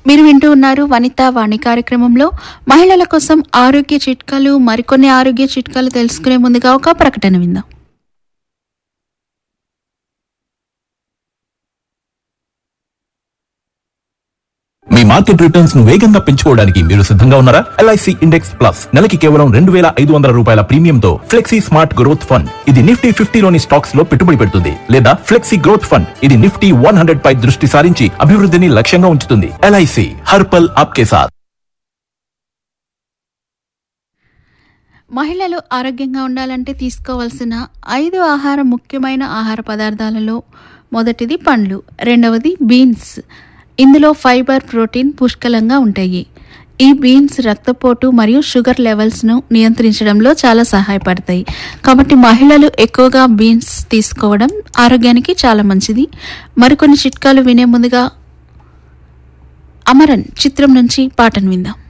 మీరు వింటూ ఉన్నారు వనిత వాణి కార్యక్రమంలో మహిళల కోసం ఆరోగ్య చిట్కాలు మరికొన్ని ఆరోగ్య చిట్కాలు తెలుసుకునే ముందుగా ఒక ప్రకటన విందాం మీ మార్కెట్ రిటర్న్స్ ను వేగంగా పెంచుకోవడానికి మీరు సిద్ధంగా ఉన్నారా ఎల్ఐసి ఇండెక్స్ ప్లస్ నెలకి కేవలం రెండు వేల ఐదు వందల రూపాయల ప్రీమియంతో ఫ్లెక్సీ స్మార్ట్ గ్రోత్ ఫండ్ ఇది నిఫ్టీ ఫిఫ్టీలోని స్టాక్స్ లో పెట్టుబడి పెడుతుంది లేదా ఫ్లెక్సీ గ్రోత్ ఫండ్ ఇది నిఫ్టీ వన్ హండ్రెడ్ పై దృష్టి సారించి అభివృద్ధిని లక్ష్యంగా ఉంచుతుంది ఎల్ఐసి హర్పల్ ఆప్కే సాత్ మహిళలు ఆరోగ్యంగా ఉండాలంటే తీసుకోవాల్సిన ఐదు ఆహార ముఖ్యమైన ఆహార పదార్థాలలో మొదటిది పండ్లు రెండవది బీన్స్ ఇందులో ఫైబర్ ప్రోటీన్ పుష్కలంగా ఉంటాయి ఈ బీన్స్ రక్తపోటు మరియు షుగర్ లెవెల్స్ను నియంత్రించడంలో చాలా సహాయపడతాయి కాబట్టి మహిళలు ఎక్కువగా బీన్స్ తీసుకోవడం ఆరోగ్యానికి చాలా మంచిది మరికొన్ని చిట్కాలు వినే ముందుగా అమరన్ చిత్రం నుంచి పాటను విందాం